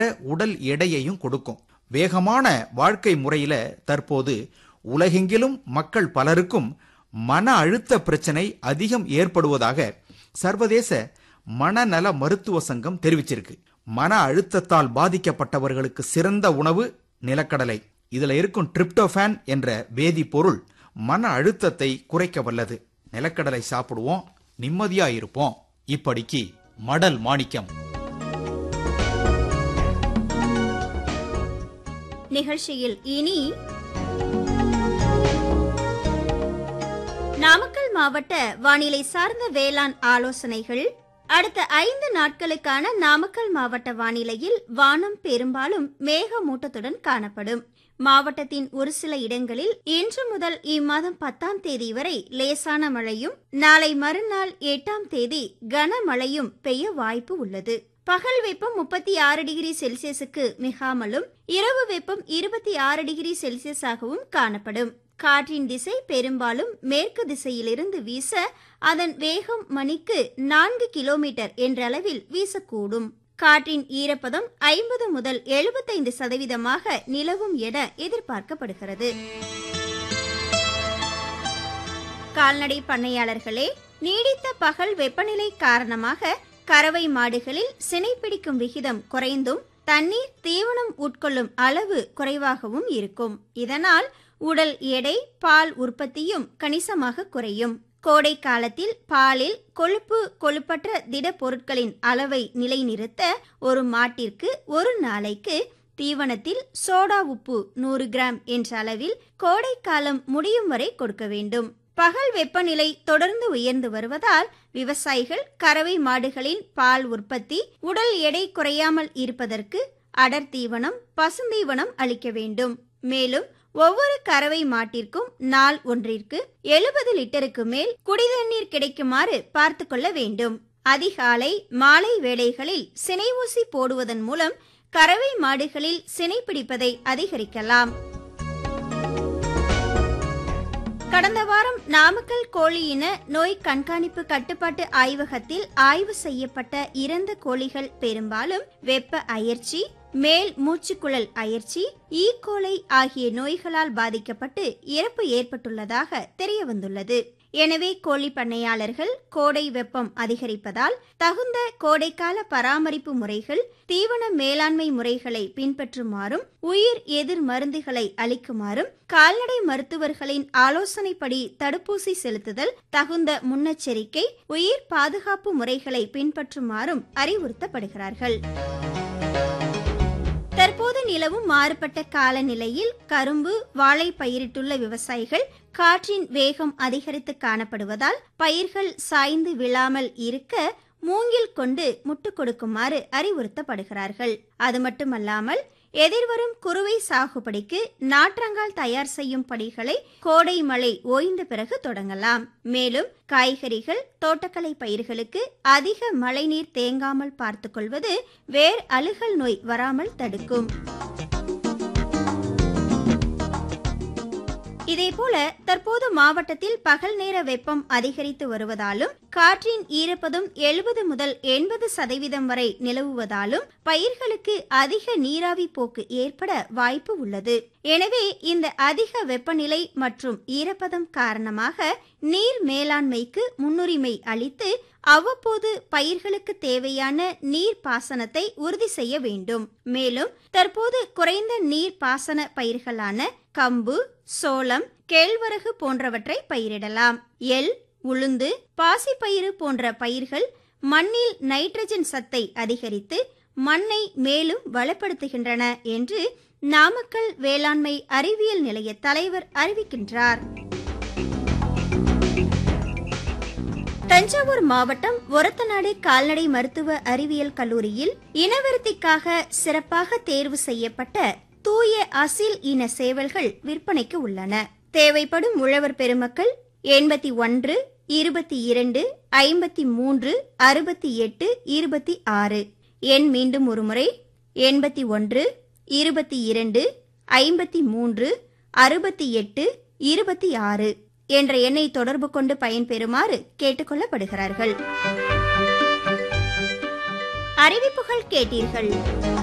உடல் எடையையும் கொடுக்கும் வேகமான வாழ்க்கை முறையில தற்போது உலகெங்கிலும் மக்கள் பலருக்கும் மன அழுத்த பிரச்சனை அதிகம் ஏற்படுவதாக சர்வதேச மனநல மருத்துவ சங்கம் தெரிவிச்சிருக்கு மன அழுத்தத்தால் பாதிக்கப்பட்டவர்களுக்கு சிறந்த உணவு நிலக்கடலை இதுல இருக்கும் டிரிப்டோஃபான் என்ற வேதிப்பொருள் மன அழுத்தத்தை குறைக்க வல்லது நிலக்கடலை சாப்பிடுவோம் நிம்மதியா இருப்போம் இப்படிக்கு மடல் மாணிக்கம் நிகழ்ச்சியில் இனி நாமக்கல் மாவட்ட வானிலை சார்ந்த வேளாண் ஆலோசனைகள் அடுத்த ஐந்து நாட்களுக்கான நாமக்கல் மாவட்ட வானிலையில் வானம் பெரும்பாலும் மேகமூட்டத்துடன் காணப்படும் மாவட்டத்தின் ஒரு சில இடங்களில் இன்று முதல் இம்மாதம் பத்தாம் தேதி வரை லேசான மழையும் நாளை மறுநாள் எட்டாம் தேதி கனமழையும் பெய்ய வாய்ப்பு உள்ளது பகல் வெப்பம் முப்பத்தி ஆறு டிகிரி செல்சியஸுக்கு மிகாமலும் இரவு வெப்பம் இருபத்தி ஆறு டிகிரி செல்சியஸாகவும் காணப்படும் காற்றின் திசை பெரும்பாலும் மேற்கு திசையிலிருந்து வீச அதன் வேகம் மணிக்கு நான்கு கிலோமீட்டர் என்ற அளவில் வீசக்கூடும் காற்றின் ஈரப்பதம் ஐம்பது முதல் எழுபத்தைந்து சதவீதமாக நிலவும் என எதிர்பார்க்கப்படுகிறது கால்நடை பண்ணையாளர்களே நீடித்த பகல் வெப்பநிலை காரணமாக கறவை மாடுகளில் சினைப்பிடிக்கும் விகிதம் குறைந்தும் தண்ணீர் தீவனம் உட்கொள்ளும் அளவு குறைவாகவும் இருக்கும் இதனால் உடல் எடை பால் உற்பத்தியும் கணிசமாக குறையும் கோடை காலத்தில் பாலில் கொழுப்பு கொழுப்பற்ற திடப்பொருட்களின் அளவை நிலைநிறுத்த ஒரு மாட்டிற்கு ஒரு நாளைக்கு தீவனத்தில் சோடா உப்பு நூறு கிராம் என்ற அளவில் கோடை காலம் முடியும் வரை கொடுக்க வேண்டும் பகல் வெப்பநிலை தொடர்ந்து உயர்ந்து வருவதால் விவசாயிகள் கறவை மாடுகளின் பால் உற்பத்தி உடல் எடை குறையாமல் இருப்பதற்கு அடர் தீவனம் பசுந்தீவனம் அளிக்க வேண்டும் மேலும் ஒவ்வொரு கறவை மாட்டிற்கும் நாள் ஒன்றிற்கு எழுபது லிட்டருக்கு மேல் குடிதண்ணீர் கிடைக்குமாறு பார்த்து கொள்ள வேண்டும் அதிகாலை மாலை வேளைகளில் சினை ஊசி போடுவதன் மூலம் கறவை மாடுகளில் சினை பிடிப்பதை அதிகரிக்கலாம் கடந்த வாரம் நாமக்கல் கோழி இன நோய் கண்காணிப்பு கட்டுப்பாட்டு ஆய்வகத்தில் ஆய்வு செய்யப்பட்ட இறந்த கோழிகள் பெரும்பாலும் வெப்ப அயற்சி மேல் மூச்சுக்குழல் அயற்சி ஈகோலை ஆகிய நோய்களால் பாதிக்கப்பட்டு இறப்பு ஏற்பட்டுள்ளதாக தெரிய வந்துள்ளது எனவே கோழி பண்ணையாளர்கள் கோடை வெப்பம் அதிகரிப்பதால் தகுந்த கோடைக்கால பராமரிப்பு முறைகள் தீவன மேலாண்மை முறைகளை பின்பற்றுமாறும் உயிர் எதிர் மருந்துகளை அளிக்குமாறும் கால்நடை மருத்துவர்களின் ஆலோசனைப்படி தடுப்பூசி செலுத்துதல் தகுந்த முன்னெச்சரிக்கை உயிர் பாதுகாப்பு முறைகளை பின்பற்றுமாறும் அறிவுறுத்தப்படுகிறார்கள் தற்போது நிலவும் மாறுபட்ட காலநிலையில் கரும்பு வாழை பயிரிட்டுள்ள விவசாயிகள் காற்றின் வேகம் அதிகரித்து காணப்படுவதால் பயிர்கள் சாய்ந்து விழாமல் இருக்க மூங்கில் கொண்டு முட்டு கொடுக்குமாறு அறிவுறுத்தப்படுகிறார்கள் அது மட்டுமல்லாமல் எதிர்வரும் குறுவை சாகுபடிக்கு நாற்றங்கால் தயார் செய்யும் பணிகளை கோடை மழை ஓய்ந்த பிறகு தொடங்கலாம் மேலும் காய்கறிகள் தோட்டக்கலை பயிர்களுக்கு அதிக மழைநீர் தேங்காமல் பார்த்துக்கொள்வது வேர் அழுகல் நோய் வராமல் தடுக்கும் இதேபோல தற்போது மாவட்டத்தில் பகல் நேர வெப்பம் அதிகரித்து வருவதாலும் காற்றின் ஈரப்பதம் எழுபது முதல் எண்பது சதவீதம் வரை நிலவுவதாலும் பயிர்களுக்கு அதிக நீராவி போக்கு ஏற்பட வாய்ப்பு உள்ளது எனவே இந்த அதிக வெப்பநிலை மற்றும் ஈரப்பதம் காரணமாக நீர் மேலாண்மைக்கு முன்னுரிமை அளித்து அவ்வப்போது பயிர்களுக்கு தேவையான நீர் பாசனத்தை உறுதி செய்ய வேண்டும் மேலும் தற்போது குறைந்த நீர் பாசன பயிர்களான கம்பு சோளம் கேழ்வரகு போன்றவற்றை பயிரிடலாம் எள் உளுந்து பாசிப்பயிறு போன்ற பயிர்கள் மண்ணில் நைட்ரஜன் சத்தை அதிகரித்து மண்ணை மேலும் வளப்படுத்துகின்றன என்று நாமக்கல் வேளாண்மை அறிவியல் நிலைய தலைவர் அறிவிக்கின்றார் தஞ்சாவூர் மாவட்டம் ஒரத்தநாடு கால்நடை மருத்துவ அறிவியல் கல்லூரியில் இனவருத்திக்காக சிறப்பாக தேர்வு செய்யப்பட்ட தூய அசில் இன சேவல்கள் விற்பனைக்கு உள்ளன தேவைப்படும் உழவர் பெருமக்கள் எண்பத்தி ஒன்று இருபத்தி இரண்டு ஐம்பத்தி மூன்று அறுபத்தி எட்டு இருபத்தி ஆறு எண் மீண்டும் ஒருமுறை எண்பத்தி ஒன்று இருபத்தி இரண்டு ஐம்பத்தி மூன்று அறுபத்தி எட்டு இருபத்தி ஆறு என்ற எண்ணை தொடர்பு கொண்டு பயன்பெறுமாறு கேட்டுக்கொள்ளப்படுகிறார்கள் அறிவிப்புகள் கேட்டீர்கள்